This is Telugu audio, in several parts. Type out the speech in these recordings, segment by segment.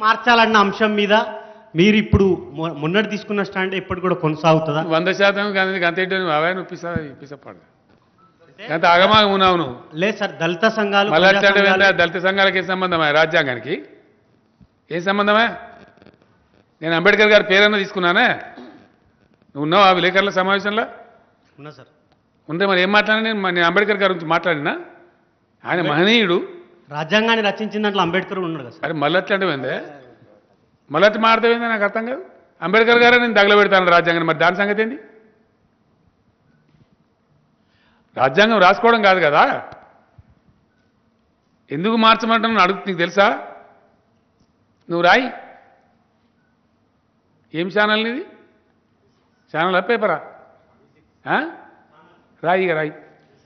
మార్చాలన్న అంశం మీద మీరు ఇప్పుడు మొ- మొన్నటి తీసుకున్న స్టాండ్ ఎప్పుడు కూడా కొనసాగుతుందా వంద శాతం కానీ అంత ఏంటో అవే ఇప్పిస్తా ఇప్పిస్తాడు అంత అగమాగం ఉన్నావు నువ్వు లేదు సార్ దళిత సంఘాలు మళ్ళీ ప్రజా అట్లాంటివి సంఘాలు- ఏంటా? దళిత సంఘాలకి ఏం సంబంధమా రాజ్యాంగానికి ఏం సంబంధమా నేను అంబేద్కర్ గారి పేరన్నా తీసుకున్నానే నువ్వు ఉన్నావు ఆ విలేకరుల సమావేశంలో ఉన్నా సార్ ఉంటే మరి ఏం మాట్లాడినా నేను నేను అంబేద్కర్ గారి గురించి మాట్లాడినా ఆయన మహనీయుడు రాజ్యాంగాన్ని రచించిన దాంట్లో అంబేద్కర్ ఉన్నాడు కదా సార్ అరే మళ్ళీ అట్లాంటివి ఏందే మళ్ళీ అట్లా మాట్లాడేందే నాకు అర్థం కాదు అంబేద్కర్ గారే నేను తగలబెడతాను రాజ్యాంగం మరి దాని సంగతి ఏంది రాజ్యాంగం రాసుకోవడం కాదు కదా ఎందుకు మార్చమంటాను అడుగు నీకు తెలుసా నువ్వు రాయి ఏం ఛానల్ ఇది ఛానల్ పేపరా ఆ? రాయి ఇక రాయి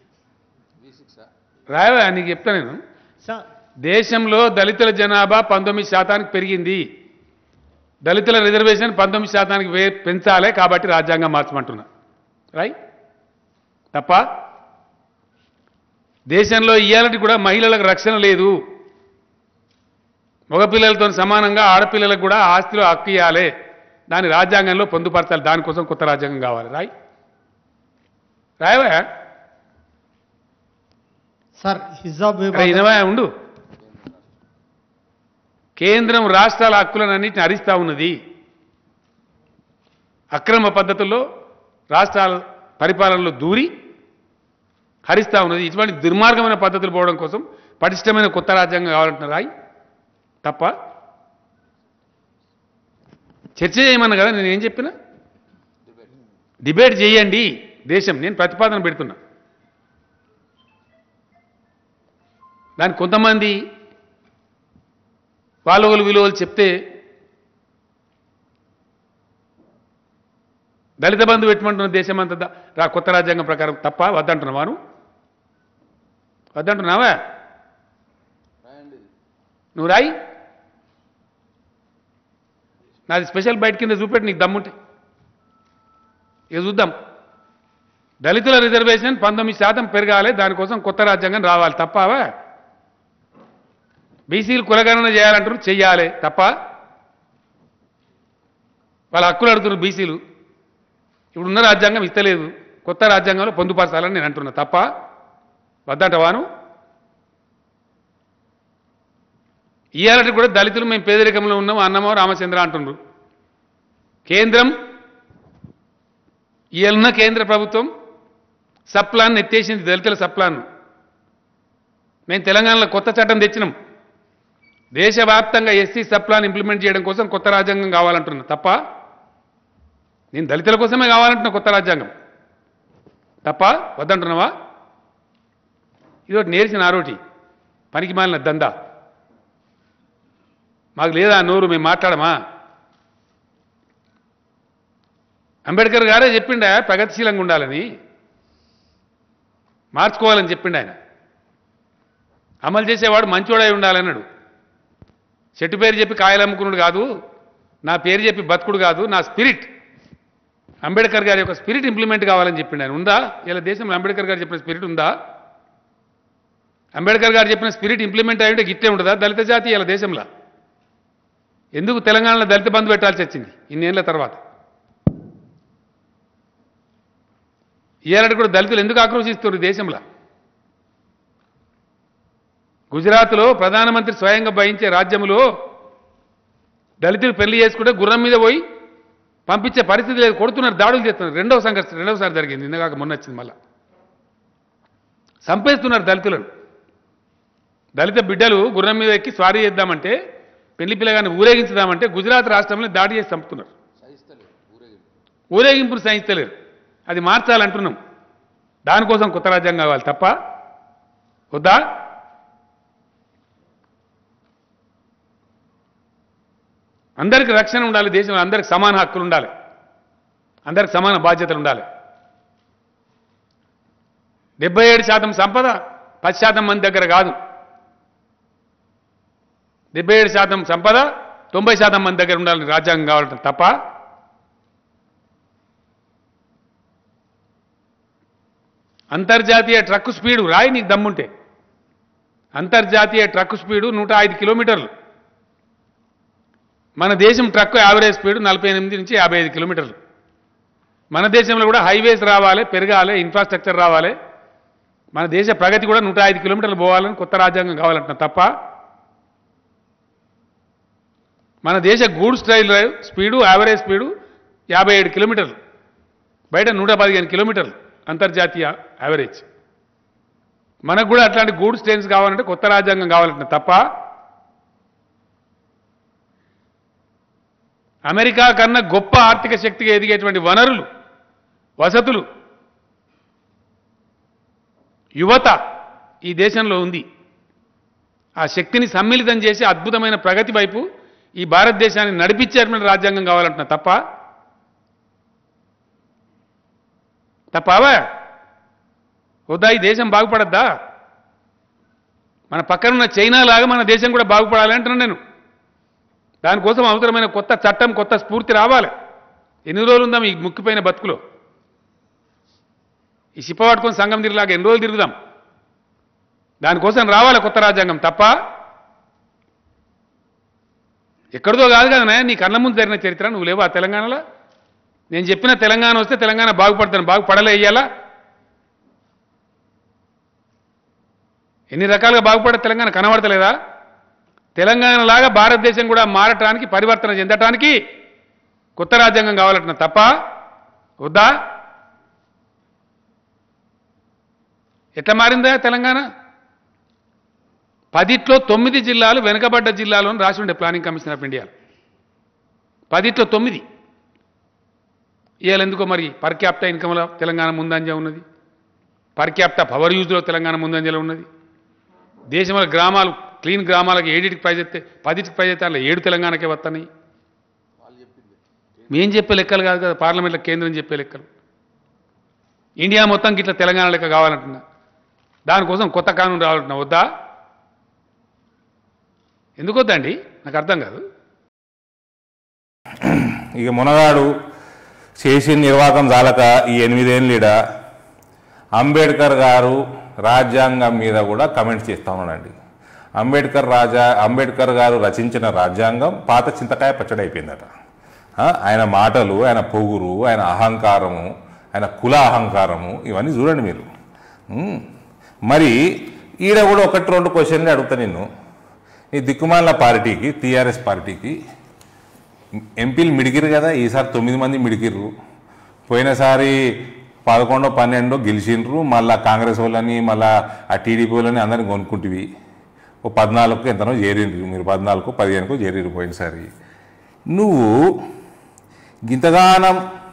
రాయవా నీకు చెప్తా నేను సార్ దేశంలో దళితుల జనాభా పంతొమ్మిది శాతానికి పెరిగింది దళితుల రిజర్వేషన్ పంతొమ్మిది శాతానికి వే పెంచాలి కాబట్టి రాజ్యాంగం మార్చమంటున్నా రై తప్ప దేశంలో ఇయ్యాలటి కూడా మహిళలకు రక్షణ లేదు మగపిల్లలతో సమానంగా ఆడపిల్లలకు కూడా ఆస్తిలో హక్కు ఇవ్వాలి దాని రాజ్యాంగంలో పొందుపరచాలి దానికోసం కొత్త రాజ్యాంగం కావాలి రాయ్ రాయవా సార్ హిజాబ్ అరే ఇనవా ఉండు కేంద్రం రాష్ట్రాల హక్కులను అన్నింటిని హరిస్తా ఉన్నది అక్రమ పద్ధతుల్లో రాష్ట్రాల పరిపాలనలో దూరి హరిస్తా ఉన్నది ఇటువంటి దుర్మార్గమైన పద్ధతులు పోవడం కోసం పటిష్టమైన కొత్త రాజ్యాంగం కావాలంటున్నారు రాయి తప్ప చర్చ చేయమన్నా కదా నేను ఏం చెప్పినా డిబేట్ చేయండి దేశం నేను ప్రతిపాదన పెడుతున్నా దానికి కొంతమంది వాళ్ళ విలువలు చెప్తే దళిత బంధు పెట్టమంటున్న దేశం అంతా దా- రా కొత్త రాజ్యాంగం ప్రకారం తప్ప వద్దంటున్నావాను వద్దంటున్నావా నువ్వు రాయి నాది స్పెషల్ బయట కింద చూపెట్టి నీకు దమ్ముంటే ఇక చూద్దాం దళితుల రిజర్వేషన్ పంతొమ్మిది శాతం పెరగాలి దానికోసం కొత్త రాజ్యాంగం రావాలి తప్పవా బీసీలు కులగణన చేయాలంటారు చెయ్యాలి తప్ప వాళ్ళ హక్కులు అడుగుతున్నారు బీసీలు ఇప్పుడున్న రాజ్యాంగం ఇస్తలేదు కొత్త రాజ్యాంగంలో పొందుపరచాలని నేను అంటున్నా తప్ప వద్దంటవాను ఇయ్యాలంటే కూడా దళితులు మేము పేదరికంలో ఉన్నాం అన్నమో రామచంద్ర అంటున్నారు కేంద్రం ఇయ్యాలన్న కేంద్ర ప్రభుత్వం సప్లాన్ ఎత్తేసింది దళితుల సప్లాన్ మేము తెలంగాణలో కొత్త చట్టం తెచ్చినాం దేశవ్యాప్తంగా ఎస్సీ సప్లాన్ ఇంప్లిమెంట్ చేయడం కోసం కొత్త రాజ్యాంగం కావాలంటున్నా తప్ప నేను దళితుల కోసమే కావాలంటున్నా కొత్త రాజ్యాంగం తప్ప వద్దంటున్నావా ఇది ఒకటి నేర్చిన ఆరోటి పనికి మాలిన దందా మాకు లేదా నోరు మేము మాట్లాడమా అంబేద్కర్ గారే చెప్పిండా ప్రగతిశీలంగా ఉండాలని మార్చుకోవాలని చెప్పిండు ఆయన అమలు చేసేవాడు మంచోడై ఉండాలన్నాడు చెట్టు పేరు చెప్పి కాయలు అమ్ముకున్నాడు కాదు నా పేరు చెప్పి బతుకుడు కాదు నా స్పిరిట్ అంబేద్కర్ గారి యొక్క స్పిరిట్ ఇంప్లిమెంట్ కావాలని చెప్పిండు ఆయన ఉందా ఇలా దేశంలో అంబేద్కర్ గారు చెప్పిన స్పిరిట్ ఉందా అంబేద్కర్ గారు చెప్పిన స్పిరిట్ ఇంప్లిమెంట్ అయ్యింటే గిట్టే ఉంటుందా దళిత జాతి ఇలా దేశంలో ఎందుకు తెలంగాణలో దళిత బంధు పెట్టాల్సి వచ్చింది ఇన్నేళ్ల తర్వాత ఇయ్యాలంటే కూడా దళితులు ఎందుకు ఆక్రోశిస్తున్నారు దేశంలో గుజరాత్లో ప్రధానమంత్రి స్వయంగా భయించే రాజ్యంలో దళితులు పెళ్లి చేసుకుంటే గుర్రం మీద పోయి పంపించే పరిస్థితి లేదు కొడుతున్నారు దాడులు చేస్తున్నారు రెండవ సంఘర్షణ రెండవసారి జరిగింది ఇందాక మొన్న వచ్చింది మళ్ళా చంపేస్తున్నారు దళితులను దళిత బిడ్డలు గుర్రం మీద ఎక్కి స్వారీ చేద్దామంటే పెళ్లి పిల్లగాన్ని ఊరేగించుదామంటే గుజరాత్ రాష్ట్రంలో దాడి చేసి చంపుతున్నారు ఊరేగింపును సహిస్తలేరు అది మార్చాలంటున్నాం దానికోసం కొత్త రాజ్యాంగం కావాలి తప్ప వద్దా అందరికి రక్షణ ఉండాలి దేశంలో అందరికి సమాన హక్కులు ఉండాలి అందరికి సమాన బాధ్యతలు ఉండాలి డెబ్బై ఏడు శాతం సంపద పది శాతం మంది దగ్గర కాదు డెబ్బై ఏడు శాతం సంపద తొంభై శాతం మంది దగ్గర ఉండాలని రాజ్యాంగం కావాలంటే తప్ప అంతర్జాతీయ ట్రక్ స్పీడు రాయి నీకు దమ్ముంటే అంతర్జాతీయ ట్రక్ స్పీడు నూట ఐదు కిలోమీటర్లు మన దేశం ట్రక్ యావరేజ్ స్పీడ్ నలభై ఎనిమిది నుంచి యాభై ఐదు కిలోమీటర్లు మన దేశంలో కూడా హైవేస్ రావాలి పెరగాలి ఇన్ఫ్రాస్ట్రక్చర్ రావాలి మన దేశ ప్రగతి కూడా నూట ఐదు కిలోమీటర్లు పోవాలని కొత్త రాజ్యాంగం కావాలంటున్నా తప్ప మన దేశ goods trail drive speed average speed యాభై ఏడు కిలోమీటర్లు బయట నూట పదిహేను కిలోమీటర్లు అంతర్జాతీయ యావరేజ్ మనకు కూడా అట్లాంటి గూడ్స్ ట్రైన్స్ కావాలంటే కొత్త రాజ్యాంగం కావాలంటున్నా తప్ప అమెరికా కన్నా గొప్ప ఆర్థిక శక్తిగా ఎదిగేటువంటి వనరులు వసతులు యువత ఈ దేశంలో ఉంది ఆ శక్తిని సమ్మిళితం చేసి అద్భుతమైన ప్రగతి వైపు ఈ భారతదేశాన్ని నడిపించేటువంటి రాజ్యాంగం కావాలంటున్నా తప్ప తప్పవా వద్దా ఈ దేశం బాగుపడద్దా మన పక్కనున్న చైనా లాగా మన దేశం కూడా బాగుపడాలి అంటున్నాను నేను దానికోసం అవసరమైన కొత్త చట్టం కొత్త స్ఫూర్తి రావాలి ఎన్ని రోజులు ఉందాం ఈ ముక్కిపోయిన బతుకులో ఈ సిప్ప పట్టుకొని సంఘం తిరిగిలాగా ఎన్ని రోజులు తిరుగుదాం దానికోసం రావాలి కొత్త రాజ్యాంగం తప్ప ఎక్కడిదో కాదు కదా నాయన నీ కళ్ళ ముందు జరిగిన చరిత్ర నువ్వు లేవా తెలంగాణలో నేను చెప్పిన తెలంగాణ వస్తే తెలంగాణ బాగుపడతాను బాగుపడలే ఇయ్యాలా ఎన్ని రకాలుగా బాగుపడే తెలంగాణ కనబడతలేదా తెలంగాణ లాగా భారతదేశం కూడా మారటానికి పరివర్తన చెందటానికి కొత్త రాజ్యాంగం కావాలంటున్నా తప్ప వద్దా ఎట్లా మారిందా తెలంగాణ పదిట్లో తొమ్మిది జిల్లాలు వెనుకబడ్డ జిల్లాలు అని రాసి ఉండే ప్లానింగ్ కమిషన్ ఆఫ్ ఇండియా పదిట్లో తొమ్మిది ఇవాళ ఎందుకో మరి పర్ క్యాప్టా ఇన్కమ్లో తెలంగాణ ముందంజ ఉన్నది పర్ క్యాప్టా పవర్ యూజ్లో తెలంగాణ ముందంజలో ఉన్నది దేశంలో గ్రామాలు క్లీన్ గ్రామాలకు ఏడిటికి ప్రైజ్ అయితే పదిటికి ప్రైజ్ అయితే అలా ఏడు తెలంగాణకే వస్తున్నాయి మేం చెప్పే లెక్కలు కాదు కదా పార్లమెంట్లో కేంద్రం చెప్పే లెక్కలు ఇండియా మొత్తం ఇట్లా తెలంగాణ లెక్క కావాలంటున్నా దానికోసం కొత్త కానూన్ రావాలంటున్నా వద్దా ఎందుకు వద్దండి నాకు అర్థం కాదు ఇక మునగాడు చేసిన నిర్వాహకం చాలక ఈ ఎనిమిదేళ్ళీడ అంబేద్కర్ గారు రాజ్యాంగం మీద కూడా కమెంట్స్ చేస్తా ఉన్నాడండి అంబేద్కర్ రాజా అంబేద్కర్ గారు రచించిన రాజ్యాంగం పాత చింతకాయ పచ్చడి అయిపోయిందట ఆ, ఆయన మాటలు ఆయన పొగురు ఆయన అహంకారము ఆయన కుల అహంకారము ఇవన్నీ చూడండి మీరు ఉమ్. మరి ఈడ కూడా ఒకటి రెండు క్వశ్చన్లు అడుగుతా నిన్ను ఈ దిక్కుమాల పార్టీకి టీఆర్ఎస్ పార్టీకి ఎంపీలు మిడికిరు కదా ఈసారి తొమ్మిది మంది మిడికిర్రు పోయినసారి పదకొండో పన్నెండో గెలిచిండ్రు మళ్ళా కాంగ్రెస్ వాళ్ళని మళ్ళా ఆ టీడీపీ వాళ్ళని అందరిని కొనుక్కుంటివి ఓ పద్నాలుగుకు ఎంతనో చేరిండ్రు మీరు పద్నాలుగు పదిహేనుకో చేరిరు పోయినసారి నువ్వు గింతగానం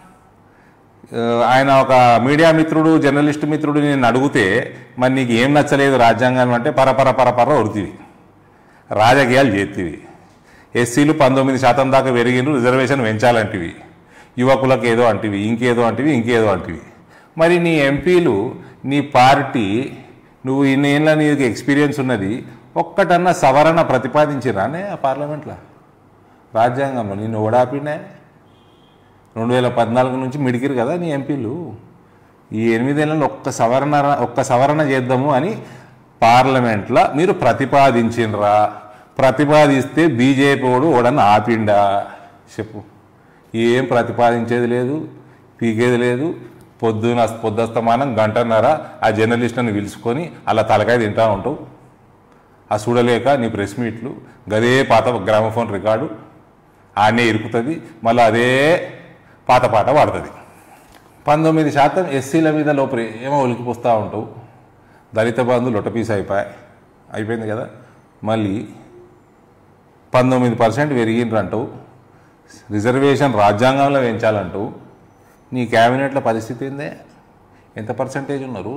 ఆ, ఆయన ఒక మీడియా మిత్రుడు జర్నలిస్ట్ మిత్రుడు నేను అడిగితే మరి నీకు ఏం నచ్చలేదు రాజ్యాంగం అంటే పరపర పరపర ఉరితివి రాజకీయాలు చేతివి ఎస్సీలు పంతొమ్మిది శాతం దాకా పెరిగిండ్రు రిజర్వేషన్ పెంచాలంటివి యువకులకు ఏదో అంటివి ఇంకేదో అంటివి ఇంకేదో అంటివి మరి నీ ఎంపీలు నీ పార్టీ నువ్వు ఇన్ని ఏళ్ళ నీకు ఎక్స్పీరియన్స్ ఉన్నది ఒక్కటన్నా సవరణ ప్రతిపాదించిరానే ఆ పార్లమెంట్లో రాజ్యాంగంలో నిన్ను ఓడాపినే రెండు వేల పద్నాలుగు నుంచి మిడికిరు కదా నీ ఎంపీలు ఈ ఎనిమిదేళ్లలో ఒక్క సవరణ ఒక్క సవరణ చేద్దాము అని పార్లమెంట్లో మీరు ప్రతిపాదించినరా ప్రతిపాదిస్తే బీజేపీ వాడు ఓడని ఆపిండా చెప్పు ఏం ప్రతిపాదించేది లేదు పీకేది లేదు పొద్దున పొద్దుస్తమానం గంటన్నర ఆ జర్నలిస్టులను పిలుచుకొని అలా తలకాయ తింటా ఉంటావు ఆ చూడలేక నీ ప్రెస్ మీట్లు గదే పాత గ్రామఫోన్ రికార్డు ఆడనే ఇరుకుతుంది మళ్ళీ అదే పాత పాట పాడుతుంది పంతొమ్మిది శాతం ఎస్సీల మీద లోపల ఏమో ఒలికిపోస్తూ ఉంటావు దళిత బంధు లొట్టపీస్ అయిపోయి అయిపోయింది కదా మళ్ళీ పంతొమ్మిది పర్సెంట్ పెరిగిండ్రంటావు రిజర్వేషన్ రాజ్యాంగంలో పెంచాలంటావు నీ క్యాబినెట్ల పరిస్థితి ఏందే ఎంత పర్సెంటేజ్ ఉన్నారు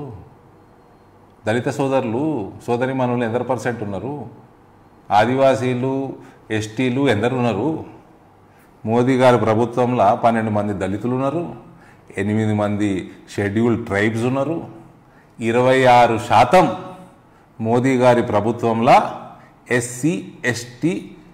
దళిత సోదరులు సోదరి మనులు ఎంత పర్సెంట్ ఉన్నారు ఆదివాసీలు ఎస్టీలు ఎందరు ఉన్నారు మోదీ గారి ప్రభుత్వంలో పన్నెండు మంది దళితులు ఉన్నారు ఎనిమిది మంది షెడ్యూల్డ్ ట్రైబ్స్ ఉన్నారు ఇరవై ఆరు శాతం మోదీ గారి ప్రభుత్వంలో ఎస్సీ ఎస్టీ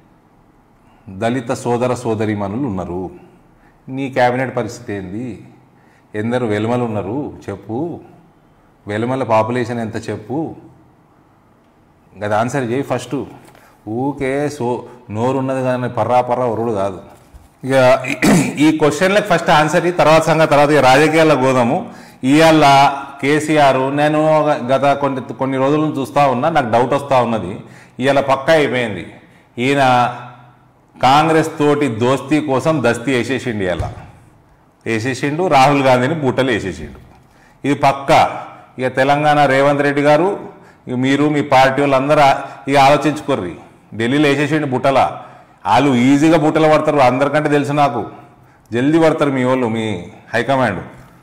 దళిత సోదర సోదరిమణులు ఉన్నారు నీ క్యాబినెట్ పరిస్థితి ఏంది ఎందరు వెలుమలు ఉన్నారు చెప్పు వెలుమల పాపులేషన్ ఎంత చెప్పు అది ఆన్సర్ చేయి ఫస్ట్ ఊకే సో నోరు ఉన్నది కానీ పర్రా పర్రా ఒరుడు కాదు ఇక ఈ క్వశ్చన్లకు ఫస్ట్ ఆన్సర్ ఇయ్యి, తర్వాత సంగతి తర్వాత ఇక రాజకీయాల్లో గోదాము ఇవాళ కేసీఆర్ నేను గత కొన్ని కొన్ని రోజుల నుంచి చూస్తూ ఉన్నా నాకు డౌట్ వస్తూ ఉన్నది ఇవాళ పక్కా అయిపోయింది ఈయన కాంగ్రెస్ తోటి దోస్తీ కోసం దస్తీ వేసేసిండు ఇవాళ వేసేసిండు రాహుల్ గాంధీని బూటలు వేసేసిండు ఇది పక్క ఇక తెలంగాణ రేవంత్ రెడ్డి గారు ఇక మీరు మీ పార్టీ వాళ్ళందరూ ఇక ఆలోచించుకోర్రి ఢిల్లీలో వేసేసిండు బుట్టల వాళ్ళు ఈజీగా బుట్టలు పడతారు అందరికంటే తెలుసు నాకు జల్దీ పడతారు మీ వాళ్ళు మీ హైకమాండ్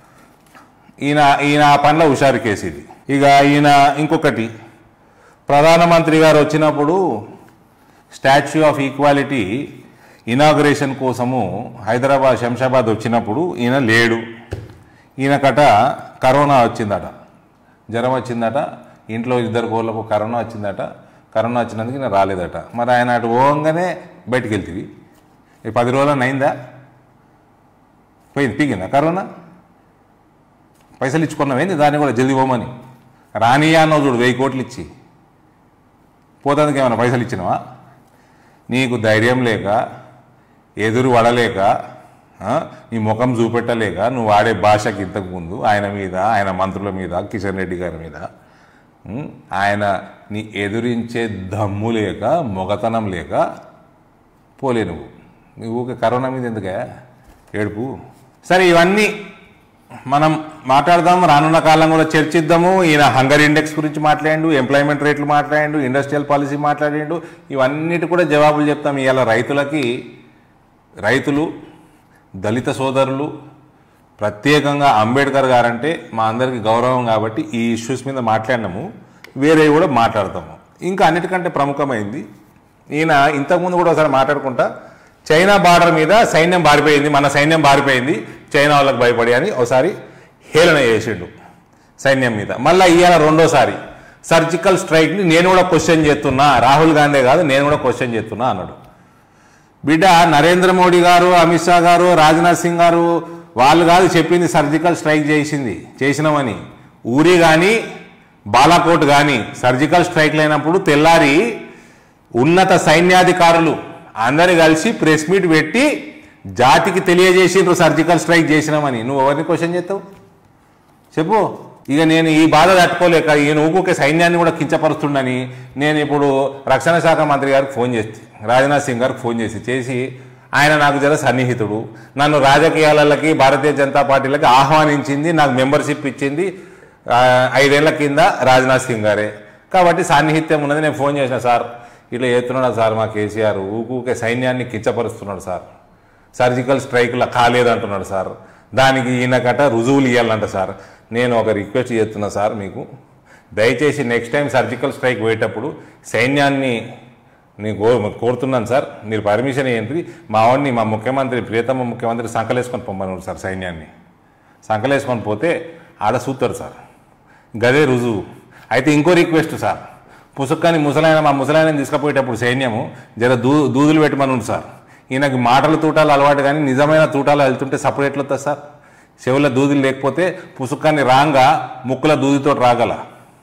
ఈయన ఈయన ఆ పనిలో హుషారు కేసు ఇది ఇక ఈయన ఇంకొకటి ప్రధానమంత్రి గారు వచ్చినప్పుడు స్టాచ్యూ ఆఫ్ ఈక్వాలిటీ ఇనాగ్రేషన్ కోసము హైదరాబాద్ శంషాబాద్ వచ్చినప్పుడు ఈయన లేడు ఈయనకట కరోనా వచ్చిందట జ్వరం వచ్చిందట ఇంట్లో ఇద్దరు కోళ్ళకు కరోనా వచ్చిందట కరోనా వచ్చినందుకు ఈయన రాలేదట మరి ఆయన అటు పోగానే బయటికి వెళ్తుంది ఈ పది రోజులన్నా అయిందా పోయింది పీకిందా కరోనా పైసలు ఇచ్చుకున్నావేంది దాన్ని కూడా జల్దీ పోమని రానియా అన్నావు చూడు వెయ్యి కోట్లు ఇచ్చి పోతానికి ఏమైనా పైసలు ఇచ్చినావా నీకు ధైర్యం లేక ఎదురు పడలేక ఆ, నీ ముఖం చూపెట్టలేక నువ్వు వాడే భాషకి ఇంతకు ముందు ఆయన మీద ఆయన మంత్రుల మీద కిషన్ రెడ్డి గారి మీద ఉం, ఆయన నీ ఎదురించే దమ్ము లేక మొగతనం లేక పోలే నువ్వు నువ్వు ఊరికే కరోనా మీద ఎందుకే ఏడుపు సరే ఇవన్నీ మనం మాట్లాడదాం రానున్న కాలం కూడా చర్చిద్దాము ఈయన హంగర్ ఇండెక్స్ గురించి మాట్లాడిండు ఎంప్లాయ్మెంట్ రేట్లు మాట్లాడిండు ఇండస్ట్రియల్ పాలసీ మాట్లాడిండు ఇవన్నిటి కూడా జవాబులు చెప్తాం ఇవాళ రైతులకి రైతులు దళిత సోదరులు ప్రత్యేకంగా అంబేద్కర్ గారంటే మా అందరికీ గౌరవం కాబట్టి ఈ ఇష్యూస్ మీద మాట్లాడినాము వేరే కూడా మాట్లాడతాము ఇంకా అన్నిటికంటే ప్రముఖమైంది ఈయన ఇంతకుముందు కూడా ఒకసారి మాట్లాడుకుంటా చైనా బార్డర్ మీద సైన్యం బారిపోయింది మన సైన్యం బారిపోయింది చైనా వాళ్ళకి భయపడి అని ఒకసారి హేళన చేసిండు సైన్యం మీద మళ్ళీ ఇవాళ రెండోసారి సర్జికల్ స్ట్రైక్ని నేను కూడా క్వశ్చన్ చేస్తున్నా రాహుల్ గాంధీ కాదు నేను కూడా క్వశ్చన్ చేస్తున్నా అన్నాడు బిడ్డ నరేంద్ర మోడీ గారు అమిత్ షా గారు రాజ్నాథ్ సింగ్ గారు వాళ్ళు కాదు చెప్పింది సర్జికల్ స్ట్రైక్ చేసింది చేసినామని ఊరి కానీ బాలాకోట్ కానీ సర్జికల్ స్ట్రైక్ లేనప్పుడు తెల్లారి ఉన్నత సైన్యాధికారులు అందరు కలిసి ప్రెస్ మీట్ పెట్టి జాతికి తెలియజేసిండ్రు సర్జికల్ స్ట్రైక్ చేసినామని నువ్వు ఎవరిని క్వశ్చన్ చేస్తావు చెప్పు ఇక నేను ఈ బాధ తట్టుకోలేక ఈయన ఊకుకే సైన్యాన్ని కూడా కించపరుస్తుండని నేను ఇప్పుడు రక్షణ శాఖ మంత్రి గారికి ఫోన్ చేసి రాజ్నాథ్ సింగ్ గారికి ఫోన్ చేసి చేసి ఆయన నాకు జర సన్నిహితుడు నన్ను రాజకీయాలకి భారతీయ జనతా పార్టీలకి ఆహ్వానించింది నాకు మెంబర్షిప్ ఇచ్చింది ఆ, ఐదేళ్ల కింద రాజ్నాథ్ సింగ్ గారే కాబట్టి సాన్నిహిత్యం ఉన్నది నేను ఫోన్ చేసిన సార్ ఇట్లా చేస్తున్నాడు సార్ మా కేసీఆర్ ఊకూకే సైన్యాన్ని కించపరుస్తున్నాడు సార్ సర్జికల్ స్ట్రైక్లో కాలేదంటున్నాడు సార్ దానికి ఈయనకట రుజువులు ఇవ్వాలంట సార్ నేను ఒక రిక్వెస్ట్ చేస్తున్నా సార్ మీకు దయచేసి నెక్స్ట్ టైం సర్జికల్ స్ట్రైక్ పోయేటప్పుడు సైన్యాన్ని నేను కో కోరుతున్నాను సార్ మీరు పర్మిషన్ ఏంటి మా వాడిని మా ముఖ్యమంత్రి ప్రియతమ ముఖ్యమంత్రి సంకలేసుకొని పొమ్మన్నాడు సార్ సైన్యాన్ని సంకలేసుకొని పోతే ఆడ సూతారు సార్ గదే రుజువు అయితే ఇంకో రిక్వెస్ట్ సార్ పుసుక్కని ముసలాయన మా ముసలాయన తీసుకుపోయేటప్పుడు సైన్యము జర దూ దూదులు పెట్టమని ఉంది సార్ ఈయనకి మాటల తూటాలు అలవాటు కానీ నిజమైన తూటాలు వెళ్తుంటే సపరేట్ వస్తుంది సార్ చెవుల దూదులు లేకపోతే పుసుక్కాన్ని రాంగా ముక్కుల దూదితో రాగల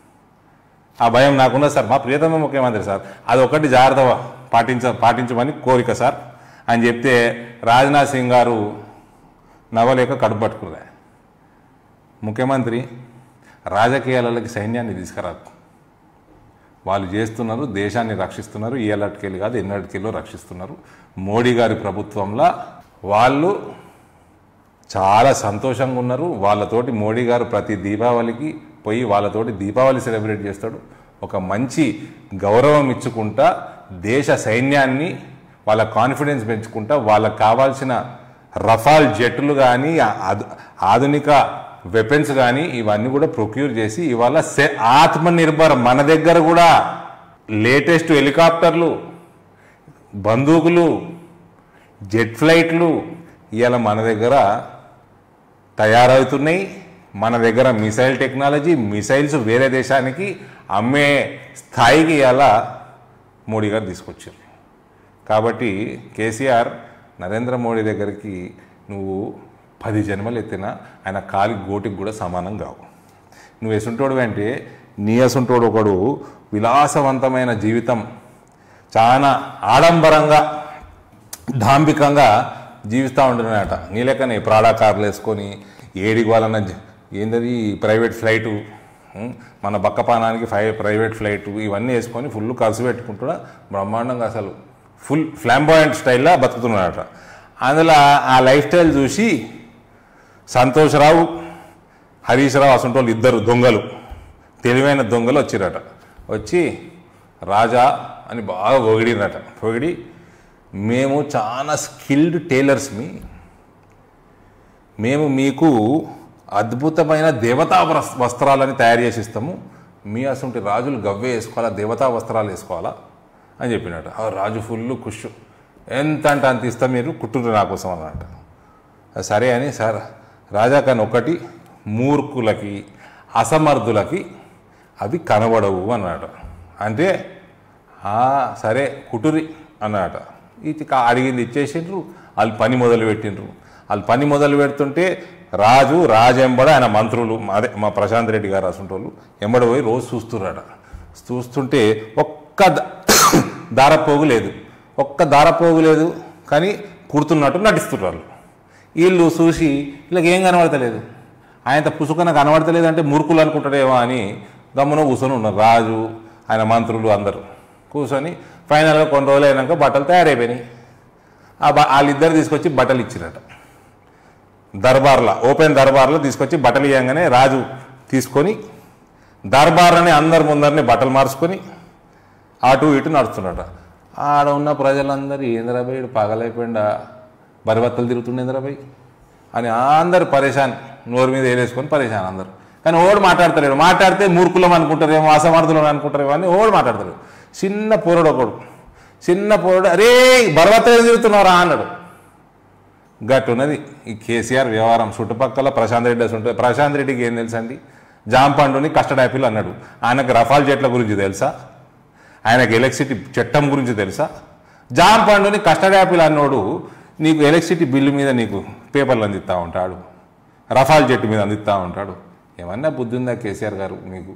ఆ భయం నాకున్నది సార్ మా ప్రియతమ ముఖ్యమంత్రి సార్ అది ఒకటి జాగ్రత్త పాటించ పాటించమని కోరిక సార్ అని చెప్తే రాజ్నాథ్ సింగ్ గారు నవ్వలేక కడుపు పట్టుకున్నా ముఖ్యమంత్రి రాజకీయాలకి సైన్యాన్ని తీసుకురాదు వాళ్ళు చేస్తున్నారు దేశాన్ని రక్షిస్తున్నారు ఈ ఏళ్ళటికెళ్ళి కాదు ఎన్నటికెళ్ళో రక్షిస్తున్నారు మోడీ గారి ప్రభుత్వంలో వాళ్ళు చాలా సంతోషంగా ఉన్నారు వాళ్ళతోటి మోడీ గారు ప్రతి దీపావళికి పోయి వాళ్ళతోటి దీపావళి సెలబ్రేట్ చేస్తాడు ఒక మంచి గౌరవం ఇచ్చుకుంటా దేశ సైన్యాన్ని వాళ్ళ కాన్ఫిడెన్స్ పెంచుకుంటా వాళ్ళకి కావాల్సిన రఫాల్ జెట్లు కానీ ఆధునిక వెపన్స్ కానీ ఇవన్నీ కూడా ప్రొక్యూర్ చేసి ఇవాళ సె- ఆత్మనిర్భర్ మన దగ్గర కూడా లేటెస్ట్ హెలికాప్టర్లు బందూకులు జెట్ ఫ్లైట్లు ఇవాళ మన దగ్గర తయారవుతున్నాయి మన దగ్గర మిసైల్ టెక్నాలజీ మిసైల్స్ వేరే దేశానికి అమ్మే స్థాయికి ఇలా మోడీ గారు తీసుకొచ్చారు కాబట్టి కేసీఆర్ నరేంద్ర మోడీ దగ్గరికి నువ్వు పది జన్మలు ఎత్తినా ఆయన కాలి గోటికి కూడా సమానం కావు నువ్వు ఎసుంటోడు అంటే నీ ఎసుంటోడు ఒకడు విలాసవంతమైన జీవితం చాలా ఆడంబరంగా డాంబికంగా జీవిస్తూ ఉంటున్నాయట నీ లెక్కనే ప్రాడా కార్లు వేసుకొని ఏడికి వాళ్ళన్న జ- ఏందది ప్రైవేట్ ఫ్లైటు ఉం? మన బక్కపానానికి ఫై ప్రైవేట్ ఫ్లైట్ ఇవన్నీ వేసుకొని ఫుల్ ఖర్చు పెట్టుకుంటున్నా బ్రహ్మాండంగా అసలు ఫుల్ ఫ్లాంబాయింట్ స్టైల్లో బతుకుతున్నాడట అందులో ఆ లైఫ్ స్టైల్ చూసి సంతోషరావు హరీష్ రావు అసంటి వాళ్ళు ఇద్దరు దొంగలు తెలివైన దొంగలు వచ్చిరట వచ్చి రాజా అని బాగా పొగిడిరట పొగిడి మేము చాలా స్కిల్డ్ టైలర్స్ మీ మేము మీకు అద్భుతమైన దేవతా వస్- వస్త్రాలని తయారు చేసి ఇస్తాము మీ అసంటి రాజులు గవ్వే వేసుకోవాలా దేవతా వస్త్రాలు వేసుకోవాలా అని చెప్పినట్టు ఆ రాజు ఫుల్ కుష్ ఎంత అంటే అంత ఇస్తాం మీరు కుట్టుండ్రు నా కోసం అన్నట్ట సరే అని సార్ రాజా కానీ ఒకటి మూర్ఖులకి అసమర్థులకి అవి కనబడవు అన్నాడు అంటే "ఆ, సరే కుటురి అన్నాడట ఇది కా- అడిగింది ఇచ్చేసిండ్రు వాళ్ళు పని మొదలు పెట్టిండ్రు వాళ్ళు పని మొదలు పెడుతుంటే రాజు రాజెంబడ ఆయన మంత్రులు అదే మా ప్రశాంత్ రెడ్డి గారు అసంటోళ్ళు ఎంబడి పోయి రోజు చూస్తున్నారట చూస్తుంటే ఒక్క ద- దారపోగు లేదు ఒక్క దారపోగు లేదు కానీ కుడుతున్నట్టు నటిస్తున్నారు వీళ్ళు చూసి వీళ్ళకి ఏం కనబడతలేదు ఆయన పుసుకన కనబడతలేదు అంటే మూర్ఖులు అనుకుంటాడేమో అని గమ్మున కూర్చొని ఉన్నారు రాజు ఆయన మంత్రులు అందరూ కూర్చొని ఫైనల్గా కొన్ని రోజులు అయినాక బట్టలు తయారైపోయినాయి ఆ బ వాళ్ళిద్దరు తీసుకొచ్చి బట్టలు ఇచ్చిరట దర్బార్లో ఓపెన్ దర్బార్లో తీసుకొచ్చి బట్టలు ఇవ్వగానే రాజు తీసుకొని దర్బార్ని అందరి ముందరిని బట్టలు మార్చుకొని అటు ఇటు నడుస్తున్నాడు ఆడ ఉన్న ప్రజలందరూ ఏంద్రాబాయి పగలైపోయిండా బరిబత్తలు తిరుగుతుండే ఇంద్రాబాయి అని అందరు పరేషాన్ నోరు మీద వేలేసుకొని పరేషాన్ అందరు కానీ ఓడు మాట్లాడతాడు మాట్లాడితే మూర్ఖులం అనుకుంటారేమో అసమర్థులం అనుకుంటారేమో అని ఓడు మాట్లాడతాడు చిన్న పోరడు ఒకడు చిన్న పోరడు అరే బరబత్తలు తిరుగుతున్నారా అన్నాడు గట్టు ఉన్నది ఈ కేసీఆర్ వ్యవహారం చుట్టుపక్కల ప్రశాంత్ రెడ్డి ఉంటుంది ప్రశాంత్ రెడ్డికి ఏం తెలుసండి జాంపండుని కస్టర్డ్ యాపిల్ అన్నాడు ఆయనకు రఫాల్ జెట్ల గురించి తెలుసా ఆయనకు ఎలక్ట్రిసిటీ చట్టం గురించి తెలుసా జాంపండుని కస్టర్డ్ యాపిల్ అన్నోడు నీకు ఎలక్ట్రిసిటీ బిల్లు మీద నీకు పేపర్లు అందిస్తూ ఉంటాడు రఫాల్ జెట్ మీద అందిస్తూ ఉంటాడు ఏమన్నా బుద్ధి ఉందా కేసీఆర్ గారు మీకు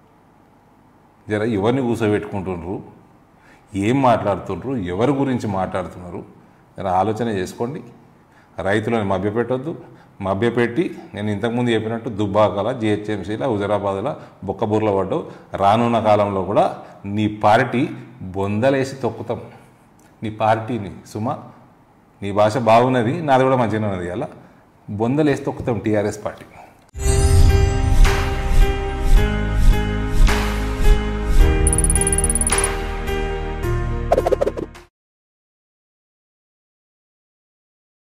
జర ఎవరిని కూర్చోబెట్టుకుంటుండ్రు ఏం మాట్లాడుతుండ్రు ఎవరి గురించి మాట్లాడుతున్నారు జర ఆలోచన చేసుకోండి రైతులను మభ్యపెట్టొద్దు మభ్యపెట్టి నేను ఇంతకుముందు చెప్పినట్టు దుబ్బాకల జిహెచ్ఎంసీల హుజరాబాద్లో బొక్కబూర్లో పడ్డావు రానున్న కాలంలో కూడా నీ పార్టీ బొందలేసి తొక్కుతాం నీ పార్టీని సుమా నీ భాష బాగున్నది నాది కూడా మంచిగా ఉన్నది అలా బొందలేసి తొక్కుతాం టీఆర్ఎస్ పార్టీ